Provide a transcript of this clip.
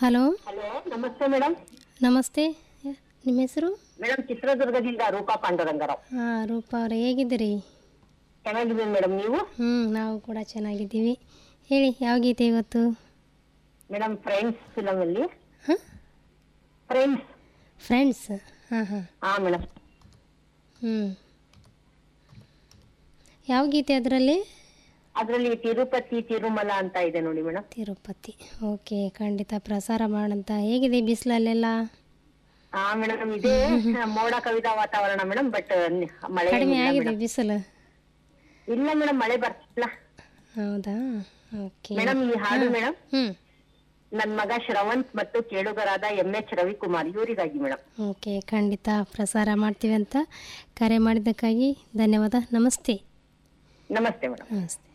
hello hello ನಮಸ್ತೆ madam ನಮಸ್ತೆ ನಿಮ್ಮ ಹೆಸರು ಮೇಡಮ್ ಚಿತ್ರದುರ್ಗದಿಂದ ರೂಪಾ ಪಾಂಡುರಂಗರಾವ್ ಹಾಂ ರೂಪಾ ಅವರೇ ಹೇಗಿದ್ದೀರಿ ಚೆನ್ನಾಗಿದ್ದೀನಿ ಮೇಡಮ್ ನೀವು ಹ್ಞೂ ನಾವು ಕೂಡ ಚೆನ್ನಾಗಿದ್ದೀವಿ ಹೇಳಿ ಯಾವ ಗೀತೆ ಇವತ್ತು ಮೇಡಮ್ ಫ್ರೆಂಡ್ಸ್ ಫಿಲಮ್ ಅಲ್ಲಿ ಹಾಂ ಫ್ರೆಂಡ್ಸ್ ಫ್ರೆಂಡ್ಸ್ ಹಾಂ ಹಾಂ ಹಾ ಮೇಡಮ್ ಹ್ಞೂ ಯಾವ ಗೀತೆ ಅದರಲ್ಲಿ ಅದರಲ್ಲಿ ತಿರುಪತಿ ತಿರುಮಲ ಅಂತ ಇದೆ ನೋಡಿ ಮೇಡಮ್ ತಿರುಪತಿ ಓಕೆ ಖಂಡಿತ ಪ್ರಸಾರ ಮಾಡಂತ ಹೇಗಿದೆ ಬಿಸಿಲಲ್ಲೆಲ್ಲ ಹಾ ಮೇಡಮ್ ಇದೇ ಮೋಡ ಕವಿದ ವಾತಾವರಣ ಮೇಡಮ್ ಬಟ್ ಮಳೆ ಕಡಿಮೆ ಏನಿಲ್ಲ ಆಗಿದೆ ಮೇಡಮ್ ಬಿಸಿಲು ಇಲ್ಲ ಮೇಡಮ್ ಮಳೆ ಬರ್ತಿಲ್ಲ ಹೌದಾ ಓಕೆ ಮೇಡಮ್ ಈ ಹಾಡು ಮೇಡಮ್ ಹ್ಞೂ ನನ್ ಮಗ ಶ್ರವಂತ್ ಮತ್ತು ಕೇಳುಗರಾದ ಎಂ ಎಚ್ ರವಿಕುಮಾರ್ ಇವರಿಗಾಗಿ ಮೇಡಮ್ ಓಕೆ ಖಂಡಿತ ಪ್ರಸಾರ ಮಾಡ್ತೀವಿ ಅಂತ ಕರೆ ಮಾಡಿದ್ದಕ್ಕಾಗಿ ಧನ್ಯವಾದ ನಮಸ್ತೆ ನಮಸ್ತೆ ಮೇಡಮ್ ನಮಸ್ತೆ